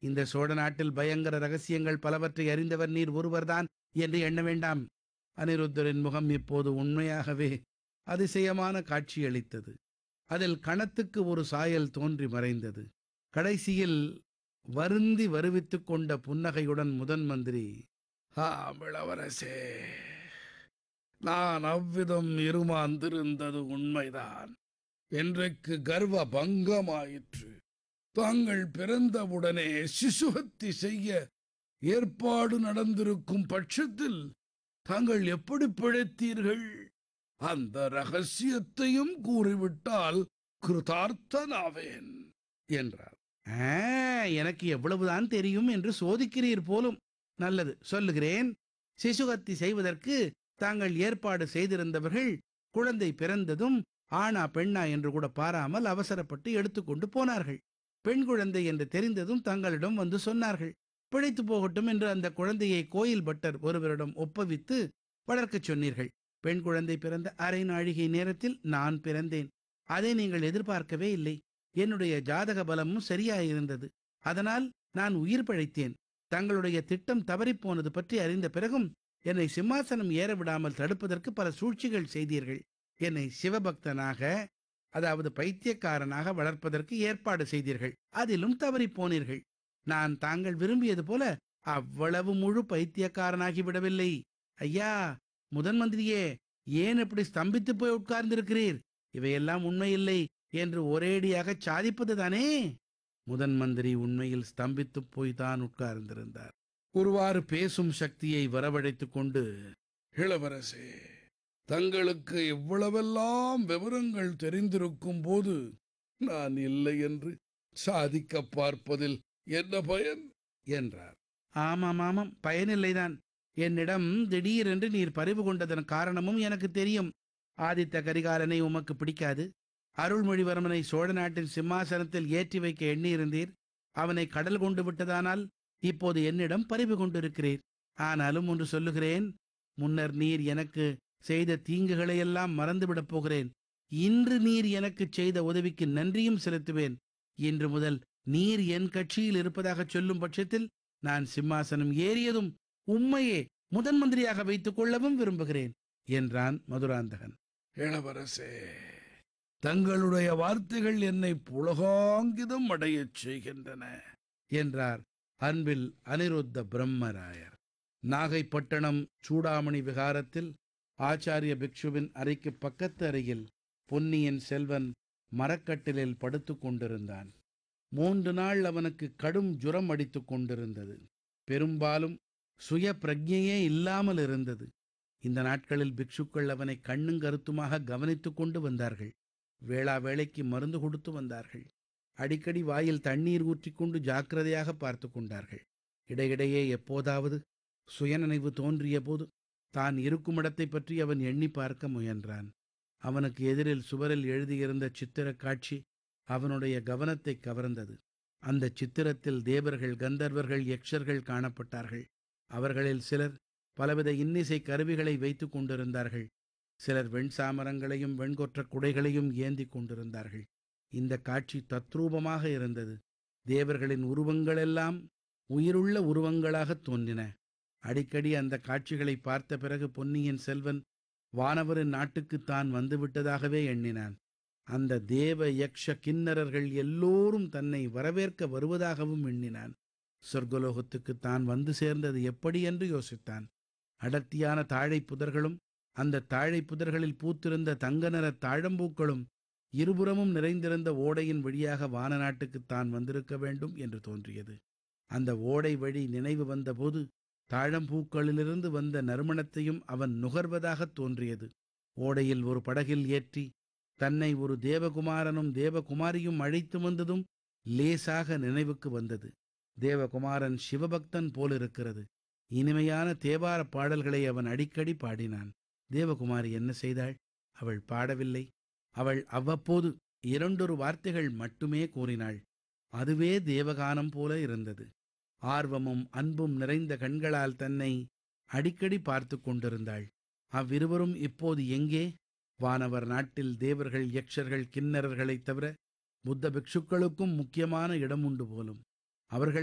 இந்த சோழ நாட்டில் பயங்கர ரகசியங்கள் பலவற்றை அறிந்தவர் நீர் ஒருவர்தான் என்று எண்ண வேண்டாம் அனிருத்தரின் முகம் இப்போது உண்மையாகவே அதிசயமான காட்சியளித்தது அதில் கணத்துக்கு ஒரு சாயல் தோன்றி மறைந்தது கடைசியில் வருந்தி வருவித்துக் கொண்ட புன்னகையுடன் முதன் மந்திரி "ஆ, இளவரசே நான் அவ்விதம் இருமாந்திருந்தது உண்மைதான் என்றைக்கு கர்வ பங்கமாயிற்று தாங்கள் பிறந்தவுடனே சிசுகத்தி செய்ய ஏற்பாடு நடந்திருக்கும் பட்சத்தில் தாங்கள் எப்படி பிழைத்தீர்கள் அந்த ரகசியத்தையும் கூறிவிட்டால் கிருதார்த்தனாவேன் என்றார் "ஆ, எனக்கு எவ்வளவுதான் தெரியும் என்று சோதிக்கிறீர் போலும் நல்லது சொல்லுகிறேன் சிசுகத்தி செய்வதற்கு தாங்கள் ஏற்பாடு செய்திருந்தவர்கள் குழந்தை பிறந்ததும் ஆணா பெண்ணா என்று கூட பாராமல் அவசரப்பட்டு எடுத்துக்கொண்டு போனார்கள் பெண் குழந்தை என்று தெரிந்ததும் தங்களிடம் வந்து சொன்னார்கள் பிழைத்து போகட்டும் என்று அந்த குழந்தையை கோயில் பட்டர் ஒருவரிடம் ஒப்புவித்து வளர்க்கச் சொன்னீர்கள் பெண் குழந்தை பிறந்த அரை நாழிகை நேரத்தில் நான் பிறந்தேன் அதை நீங்கள் எதிர்பார்க்கவே இல்லை என்னுடைய ஜாதக பலமும் சரியாயிருந்தது அதனால் நான் உயிர் பிழைத்தேன் தங்களுடைய திட்டம் தவறிப்போனது பற்றி அறிந்த பிறகும் என்னை சிம்மாசனம் ஏற விடாமல் தடுப்பதற்கு பல சூழ்ச்சிகள் செய்தீர்கள் என்னை சிவபக்தனாக அதாவது பைத்தியக்காரனாக வளர்ப்பதற்கு ஏற்பாடு செய்தீர்கள் அதிலும் தவறிப் போனீர்கள் நான் தாங்கள் விரும்பியது போல அவ்வளவு முழு பைத்தியக்காரனாகி விடவில்லை ஐயா முதன் மந்திரியே ஏன் இப்படி ஸ்தம்பித்து போய் உட்கார்ந்திருக்கிறீர் இவையெல்லாம் உண்மையில்லை என்று ஒரேடியாக சாதிப்பதுதானே முதன் மந்திரி உண்மையில் ஸ்தம்பித்துப் போய்தான் உட்கார்ந்திருந்தார் ஒருவாறு பேசும் சக்தியை வரவழைத்துக் கொண்டு இளவரசே தங்களுக்கு இவ்வளவெல்லாம் விவரங்கள் தெரிந்திருக்கும் போது நான் இல்லை என்று சாதிக்க பார்ப்பதில் என்ன பயன் என்றார் ஆமாம் ஆமாம் பயனில்லைதான் என்னிடம் திடீரென்று நீர் பறிவு கொண்டதன் காரணமும் எனக்கு தெரியும் ஆதித்த கரிகாலனை உமக்கு பிடிக்காது அருள்மொழிவர்மனை சோழ நாட்டின் சிம்மாசனத்தில் ஏற்றி வைக்க எண்ணியிருந்தீர் அவனை கடல் கொண்டு விட்டதானால் இப்போது என்னிடம் பறிவு கொண்டிருக்கிறீர் ஆனாலும் ஒன்று சொல்லுகிறேன் முன்னர் நீர் எனக்கு செய்த தீங்குகளையெல்லாம் மறந்துவிடப் போகிறேன் இன்று நீர் எனக்கு செய்த உதவிக்கு நன்றியும் செலுத்துவேன் இன்று முதல் நீர் என் கட்சியில் இருப்பதாக சொல்லும் பட்சத்தில் நான் சிம்மாசனம் ஏறியதும் உம்மையே முதன் மந்திரியாக வைத்துக் கொள்ளவும் விரும்புகிறேன் என்றான் மதுராந்தகன் இளவரசே தங்களுடைய வார்த்தைகள் என்னை புலகாங்கிதம் அடையச் செய்கின்றன என்றார் அன்பில் அனிருத்த பிரம்மராயர் நாகைப்பட்டணம் சூடாமணி விகாரத்தில் ஆச்சாரிய பிக்ஷுவின் அறைக்கு பக்கத்து அறையில் பொன்னியின் செல்வன் மரக்கட்டிலில் படுத்துக் கொண்டிருந்தான் மூன்று நாள் அவனுக்கு கடும் ஜுரம் அடித்துக் கொண்டிருந்தது பெரும்பாலும் சுய பிரஜையே இல்லாமல் இருந்தது இந்த நாட்களில் பிக்ஷுக்கள் அவனை கண்ணும் கருத்துமாக கவனித்துக் கொண்டு வந்தார்கள் வேளா வேளைக்கு மருந்து கொடுத்து வந்தார்கள் அடிக்கடி வாயில் தண்ணீர் ஊற்றிக்கொண்டு ஜாக்கிரதையாக பார்த்து கொண்டார்கள் இடையிடையே எப்போதாவது சுயநினைவு தோன்றிய போது தான் இருக்கும் இடத்தை பற்றி அவன் எண்ணி பார்க்க முயன்றான் அவனுக்கு எதிரில் சுவரில் எழுதியிருந்த சித்திரக் காட்சி அவனுடைய கவனத்தை கவர்ந்தது அந்த சித்திரத்தில் தேவர்கள் கந்தர்வர்கள் யக்ஷர்கள் காணப்பட்டார்கள் அவர்களில் சிலர் பலவித இன்னிசை கருவிகளை வைத்துக் கொண்டிருந்தார்கள் சிலர் வெண்சாமரங்களையும் வெண்கொற்ற குடைகளையும் ஏந்திக் கொண்டிருந்தார்கள் இந்த காட்சி தத்ரூபமாக இருந்தது தேவர்களின் உருவங்களெல்லாம் உயிருள்ள உருவங்களாகத் தோன்றின அடிக்கடி அந்த காட்சிகளை பார்த்த பிறகு பொன்னியின் செல்வன் வானவரின் நாட்டுக்கு தான் வந்துவிட்டதாகவே எண்ணினான் அந்த தேவ யக்ஷ கிண்ணறர்கள் எல்லோரும் தன்னை வரவேற்க வருவதாகவும் எண்ணினான் சொர்க்கலோகத்துக்கு தான் வந்து சேர்ந்தது எப்படி என்று யோசித்தான் அடர்த்தியான தாழை புதர்களும் அந்த தாழை புதர்களில் பூத்திருந்த தங்க நிற தாழம்பூக்களும் இருபுறமும் நிறைந்திருந்த ஓடையின் வழியாக வான நாட்டுக்கு தான் வந்திருக்க வேண்டும் என்று தோன்றியது அந்த ஓடை வழி நினைவு வந்தபோது தாழம்பூக்களிலிருந்து வந்த நறுமணத்தையும் அவன் நுகர்வதாகத் தோன்றியது ஓடையில் ஒரு படகில் ஏற்றி தன்னை ஒரு தேவகுமாரனும் தேவகுமாரியும் அழைத்து வந்ததும் லேசாக நினைவுக்கு வந்தது தேவகுமாரன் சிவபக்தன் போலிருக்கிறது இனிமையான தேவார பாடல்களை அவன் அடிக்கடி பாடினான் தேவகுமாரி என்ன செய்தாள் அவள் பாடவில்லை அவள் அவ்வப்போது இரண்டொரு வார்த்தைகள் மட்டுமே கூறினாள் அதுவே தேவகானம் போல இருந்தது ஆர்வமும் அன்பும் நிறைந்த கண்களால் தன்னை அடிக்கடி பார்த்து கொண்டிருந்தாள் அவ்விருவரும் இப்போது எங்கே வானவர் நாட்டில் தேவர்கள் யக்ஷர்கள் கிண்ணறர்களைத் தவிர புத்த பிக்ஷுக்களுக்கும் முக்கியமான இடம் உண்டு போலும் அவர்கள்